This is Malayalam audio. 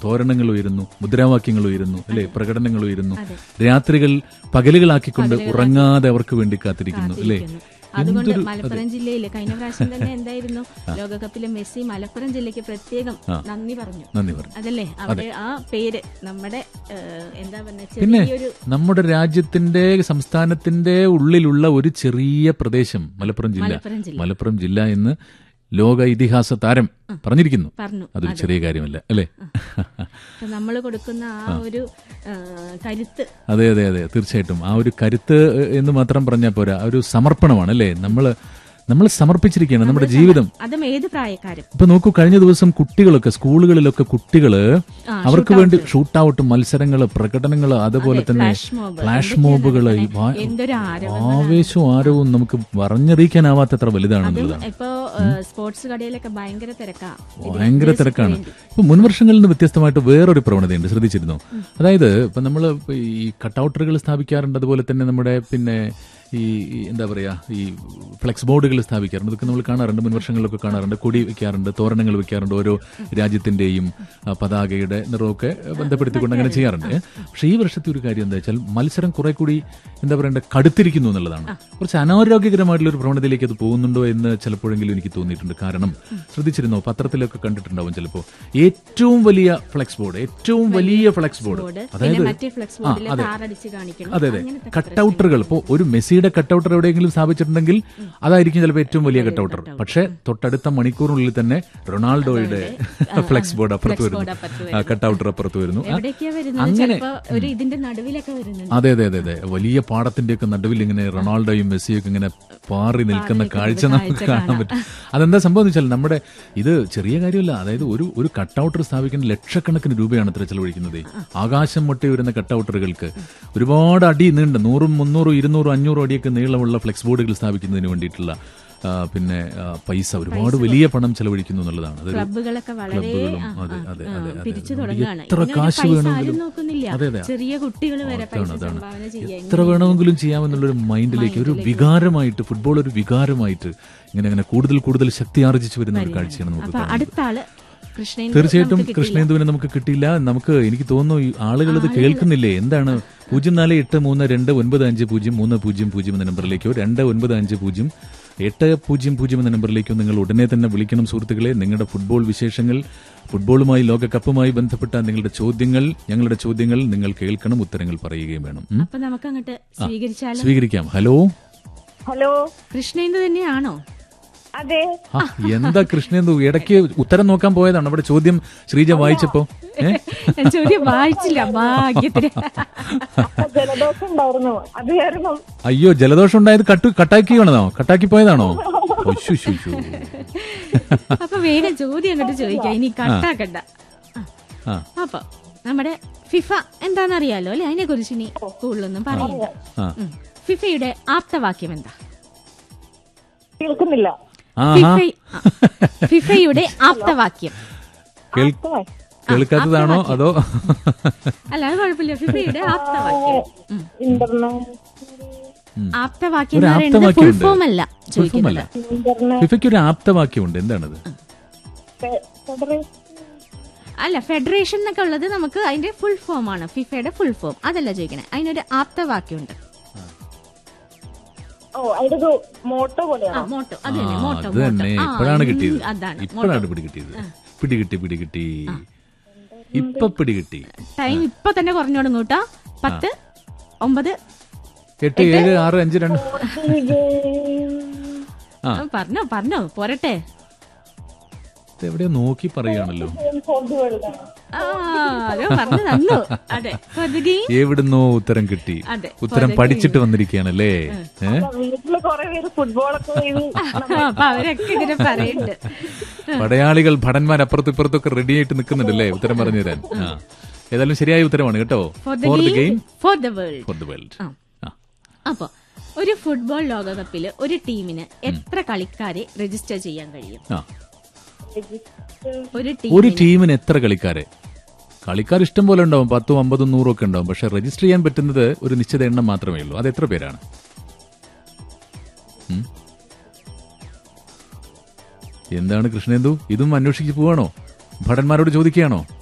തോരണങ്ങൾ ഉയരുന്നു മുദ്രാവാക്യങ്ങൾ ഉയരുന്നു അല്ലെ പ്രകടനങ്ങൾ ഉയരുന്നു രാത്രികൾ പകലുകളാക്കിക്കൊണ്ട് ഉറങ്ങാതെ അവർക്ക് വേണ്ടി കാത്തിരിക്കുന്നു അല്ലെ അതുകൊണ്ട് മലപ്പുറം ജില്ലയില് കഴിഞ്ഞ പ്രാവശ്യം തന്നെ എന്തായിരുന്നു ലോകകപ്പിലെ മെസ്സി മലപ്പുറം ജില്ലയ്ക്ക് പ്രത്യേകം നന്ദി പറഞ്ഞു നന്ദി പറഞ്ഞു അതല്ലേ അവിടെ ആ പേര് നമ്മുടെ ഏഹ്, എന്താ പറഞ്ഞ പിന്നെ ചെറിയൊരു നമ്മുടെ രാജ്യത്തിന്റെ സംസ്ഥാനത്തിന്റെ ഉള്ളിലുള്ള ഒരു ചെറിയ പ്രദേശം മലപ്പുറം ജില്ല മലപ്പുറം ജില്ല മലപ്പുറം ജില്ല എന്ന് ലോക ഇതിഹാസ താരം പറഞ്ഞിരിക്കുന്നു പറഞ്ഞു അതൊരു ചെറിയ കാര്യമല്ല അല്ലേ നമ്മൾ കൊടുക്കുന്ന ആ ഒരു ഏഹ്, കരുത്ത് അതെ അതെ അതെ തീർച്ചയായിട്ടും ആ ഒരു കരുത്ത് എന്ന് മാത്രം പറഞ്ഞാൽ പോരാ ആ ഒരു സമർപ്പണമാണ് അല്ലേ നമ്മള് നമ്മൾ സമർപ്പിച്ചിരിക്കുകയാണ് നമ്മുടെ ജീവിതം അതും ഏത് പ്രായക്കാരും ഇപ്പൊ നോക്കൂ കഴിഞ്ഞ ദിവസം കുട്ടികളൊക്കെ സ്കൂളുകളിലൊക്കെ കുട്ടികള് അവർക്ക് വേണ്ടി ഷൂട്ട് ഔട്ട് മത്സരങ്ങള് പ്രകടനങ്ങള് അതുപോലെ തന്നെ ഫ്ലാഷ് മോബ് ഫ്ലാഷ് മോബുകള് ഈ വാ- എന്തൊരു ആരവം ആവേശവും ആരവും നമുക്ക് പറഞ്ഞറിയിക്കാനാവാത്തത്ര വലുതാണെന്നുള്ളതാണ് ഇപ്പോ ഏഹ്, സ്പോർട്സ് കടയിലൊക്കെ ഭയങ്കര തിരക്കാ ഭയങ്കര തിരക്കാണ് ഇപ്പൊ മുൻ വർഷങ്ങളിൽ നിന്ന് വ്യത്യസ്തമായിട്ട് വേറൊരു പ്രവണതയുണ്ട് ശ്രദ്ധിച്ചിരുന്നു അതായത് ഇപ്പൊ നമ്മൾ ഈ കട്ടൗട്ടറുകൾ സ്ഥാപിക്കാറുണ്ട് അതുപോലെ തന്നെ നമ്മുടെ പിന്നെ ഈ ഈ എന്താ പറയാ ഈ ഫ്ലെക്സ് ബോർഡുകൾ സ്ഥാപിക്കാറുണ്ട് ഇതൊക്കെ നമ്മൾ കാണാറുണ്ട് മുൻ വർഷങ്ങളിലൊക്കെ കാണാറുണ്ട് കൊടി വെക്കാറുണ്ട് തോരണങ്ങൾ വെക്കാറുണ്ട് ഓരോ രാജ്യത്തിന്റെയും ആ, പതാകയുടെ നിറമൊക്കെ ബന്ധപ്പെടുത്തിക്കൊണ്ട് അങ്ങനെ ചെയ്യാറുണ്ട് പക്ഷേ ഈ വർഷത്തെ ഒരു കാര്യം എന്താ വെച്ചാൽ മത്സരം കുറെ കൂടി എന്താ പറയണ്ട കടുത്തിരിക്കുന്നു എന്നുള്ളതാണ് കുറച്ച് അനാരോഗ്യകരമായിട്ടുള്ള ഒരു പ്രവണതയിലേക്ക് അത് പോകുന്നുണ്ടോ എന്ന് ചിലപ്പോഴെങ്കിലും എനിക്ക് തോന്നിയിട്ടുണ്ട് കാരണം ശ്രദ്ധിച്ചിരുന്നോ പത്രത്തിലൊക്കെ കണ്ടിട്ടുണ്ടാവും ചിലപ്പോൾ ഏറ്റവും വലിയ ഫ്ലെക്സ് ബോർഡ് ഏറ്റവും വലിയ ഫ്ലെക്സ് ബോർഡ് ബോർഡ് പിന്നെ അതായത് മറ്റേ ഫ്ലെക്സ് ബോർഡിൽ താറടിച്ച് കാണിക്കണം അതെ അതെ അങ്ങനത്തെ കട്ടൗട്ടറുകൾ ഇപ്പോൾ ഒരു മെസ്സിയുടെ കട്ടൗട്ടർ എവിടെയെങ്കിലും സ്ഥാപിച്ചിട്ടുണ്ടെങ്കിൽ അതായിരിക്കും ചിലപ്പോൾ ഏറ്റവും വലിയ കട്ടൗട്ടർ പക്ഷേ തൊട്ടടുത്ത മണിക്കൂറിനുള്ളിൽ തന്നെ റൊണാൾഡോയുടെ ഫ്ലെക്സ് ബോർഡ് അപ്പുറത്ത് ബോർഡ് വരുന്നു അപ്പുറത്ത് കട്ടൗട്ടർ അപ്പുറത്ത് വരുന്നു ആ, എവിടേക്കാ വരുന്നത് അങ്ങനെ ചിലപ്പോ ഒരു ഇതിന്റെ നടുവിലൊക്കെ വരുന്നുണ്ട് അതെ അതെ അതെ അതെ വലിയ പാടത്തിന്റെയൊക്കെ നടുവിൽ ഇങ്ങനെ റൊണാൾഡോയും മെസ്സിയും ഒക്കെ ഇങ്ങനെ പാറി നിൽക്കുന്ന കാഴ്ച നമുക്ക് കാണാൻ പറ്റും അതെന്താ സംഭവം എന്ന് വെച്ചാൽ നമ്മുടെ ഇത് ചെറിയ കാര്യമല്ല അതായത് ഒരു ഒരു കട്ടൗട്ടർ സ്ഥാപിക്കുന്ന ലക്ഷക്കണക്കിന് രൂപയാണ് ഇത്ര ചെലവഴിക്കുന്നത് ആകാശം മുട്ടി വരുന്ന കട്ടൗട്ടറുകൾക്ക് ഒരുപാട് അടി നീണ്ട നൂറും മുന്നൂറും ഇരുന്നൂറും അഞ്ഞൂറും അടിയൊക്കെ നീളമുള്ള ഫ്ലെക്സ് ബോർഡുകൾ സ്ഥാപിക്കുന്നതിന് വേണ്ടിയിട്ടുള്ള ആ, പിന്നെ ആ, പൈസ ഒരുപാട് വലിയ പണം ചെലവഴിക്കുന്നു എന്നുള്ളതാണ് അതൊരു ക്ലബ്ബുകളൊക്കെ വളരെ ക്ലബ്ബുകളും ആ, അതെ ആ, അതെ ആ, അതെ അതെ പിരിച്ചു നമുക്ക് തുടങ്ങുകയാണ് എത്ര ഇതിനൊരു കാശ് പൈസ വേണമെങ്കിലും ആരും നോക്കുന്നില്ല അതെ അതെ ചെറിയ കുട്ടികൾ വരെ പൈസ അതാണ് അതാണ് സംഭാവന ചെയ്യാൻ എത്ര വേണമെങ്കിലും ചെയ്യാമെന്നുള്ളൊരു മൈൻഡിലേക്ക് ഒരു വികാരമായിട്ട് ഫുട്ബോൾ ഒരു വികാരമായിട്ട് ഇങ്ങനെ അങ്ങനെ കൂടുതൽ കൂടുതൽ ശക്തി ആർജിച്ചു വരുന്ന ഒരു കാഴ്ചയാണ് നമുക്ക് അപ്പൊ കാണുന്നത് അടുത്ത ആള് കൃഷ്ണൻ തീർച്ചയായിട്ടും കൃഷ്ണേന്ദുവിനെ നമുക്ക് കിട്ടിയില്ല നമുക്ക് എനിക്ക് തോന്നുന്നു ഈ ആളുകൾ ഇത് കേൾക്കുന്നില്ലേ എന്താണ് പൂജ്യം നാല് എട്ട് മൂന്ന് രണ്ട് ഒൻപത് അഞ്ച് പൂജ്യം മൂന്ന് പൂജ്യം പൂജ്യം എന്ന നമ്പറിലേക്കോ രണ്ട് ഒൻപത് അഞ്ച് പൂജ്യം എട്ട് പൂജ്യം പൂജ്യം എന്ന നമ്പറിലേക്കോ നിങ്ങൾ ഉടനെ തന്നെ വിളിക്കണം സുഹൃത്തുക്കളെ നിങ്ങളുടെ ഫുട്ബോൾ വിശേഷങ്ങൾ ഫുട്ബോളുമായി ലോകകപ്പുമായി ബന്ധപ്പെട്ട നിങ്ങളുടെ ചോദ്യങ്ങൾ ഞങ്ങളുടെ ചോദ്യങ്ങൾ നിങ്ങൾ കേൾക്കണം ഉത്തരങ്ങൾ പറയുകയും വേണം ഉം? അപ്പൊ നമുക്ക് അങ്ങോട്ട് സ്വീകരിച്ചാലോ സ്വീകരിക്കാം ഹലോ ഹലോ കൃഷ്ണേന്ദു തന്നെയാണോ അതെ ആ, എന്താ കൃഷ്ണേന്ദു ഇടയ്ക്ക് ഉത്തരം നോക്കാൻ പോയതാണ് നമ്മുടെ ചോദ്യം ശ്രീജ വായിച്ചപ്പോ ഏ? ഞാൻ ചോദ്യം വായിച്ചില്ല ഭാഗ്യത്തിന് ജലദോഷം ഉണ്ടായിരുന്നു അത് കാരണം അയ്യോ ജലദോഷം ഉണ്ടായത് കട്ടു കട്ടാക്കി വേണോ കട്ടാക്കി പോയതാണോ ഒശു, ശു, ശു. അപ്പൊ വേഗം ചോദ്യം അങ്ങോട്ട് ചോദിക്കാം ഇനി കട്ടാക്കണ്ട ആ അപ്പൊ നമ്മുടെ ഫിഫ എന്താണെന്നറിയാലോ അല്ലെ അതിനെ കുറിച്ച് ഇനി കൂടുതലൊന്നും പറയില്ല ആ ഉം. ഫിഫയുടെ ആപ്തവാക്യം എന്താ കേൾക്കുന്നില്ല ആഹാ ഫിഫ ആ. ഫിഫയുടെ ആപ്തവാക്യം കേൾ- കേൾക്കാത്തതാണോ അതോ അല്ല അത് കുഴപ്പമില്ല ഫിഫയുടെ ആപ്തവാക്യം ഉം. ഇന്റർനെറ്റ് ആപ്തവാക്യം ഒരു എന്ന് പറയുന്നത് ഫുൾ ആപ്തവാക്യമുണ്ട്. ഫോം അല്ല ഫുൾ ഫോം അല്ല ചോദിക്കുന്നത് ഇന്റർനെറ്റ് ഫിഫയ്ക്ക് ഒരു ആപ്തവാക്യമുണ്ട് എന്താണത് ഫെഡറേഷൻ അല്ല ഫെഡറേഷൻ എന്നൊക്കെ ഉള്ളത് നമുക്ക് അതിന്റെ ഫുൾ ഫോം ആണ് ഫിഫയുടെ ഫുൾ ഫോം അതല്ല ചോദിക്കണേ അതിനൊരു ആപ്തവാക്യം ഉണ്ട് ഓ അതിന്റെ ഒരു മോട്ടോ ആ പോലെയാണോ മോട്ടോ ആ, അത് തന്നെ മോട്ടോ അത് തന്നെ മോട്ടോ. ആ, ഇപ്പോഴാണ് ഉം, കിട്ടിയത് അതാണ് ഇപ്പോഴാണ് പിടികിട്ടിയത് പിടികിട്ടി പിടികിട്ടി ഇപ്പൊ പിടികിട്ടി ടൈം ഇപ്പൊ തന്നെ കുറഞ്ഞു തുടങ്ങും കേട്ടോ പത്ത് ഒമ്പത് എട്ട് ഏഴ് ആറ് അഞ്ച് രണ്ട് ആ ആ, പറഞ്ഞോ പറഞ്ഞോ പോരട്ടെ ഇത് എവിടെയോ നോക്കി പറയാണല്ലോ ആ അതോ പറഞ്ഞു തന്നു അതെ പകുതി എവിടുന്നോ ഉത്തരം കിട്ടി അതെ ഉത്തരം പഠിച്ചിട്ട് വന്നിരിക്കുകയാണല്ലേ ഏ വീട്ടില് കുറെ പേര് ഫുട്ബോളൊക്കെ ഇത് അപ്പൊ അവരൊക്കെ ഇങ്ങനെ പറയുന്നുണ്ട് പടയാളികൾ ഭടന്മാർ അപ്പുറത്തും ഇപ്പുറത്തൊക്കെ റെഡി ആയിട്ട് നിൽക്കുന്നുണ്ടല്ലേ ഉത്തരം പറഞ്ഞു തരാൻ ആ ഏതായാലും ശരിയായ ഉത്തരമാണ് കേട്ടോ for for the the game game for the world for the world ആ. അപ്പൊ ഒരു ഫുട്ബോൾ ലോകകപ്പിൽ ഒരു ടീമിന് എത്ര കളിക്കാരെ രജിസ്റ്റർ ചെയ്യാൻ കഴിയും ആ ഒരു ഒരു ടീമിന് ടീമിന് എത്ര കളിക്കാരെ കളിക്കാർ ഇഷ്ടം പോലെ ഉണ്ടാവും പത്തും അമ്പതും നൂറും ഒക്കെ ഉണ്ടാവും പക്ഷെ രജിസ്റ്റർ ചെയ്യാൻ പറ്റുന്നത് ഒരു നിശ്ചിത എണ്ണം മാത്രമേ ഉള്ളൂ അത് എത്ര പേരാണ് ഉം? എന്താണ് കൃഷ്ണേന്ദു ഇതും അന്വേഷിച്ച് പോവാണോ ഭടന്മാരോട് ചോദിക്കുകയാണോ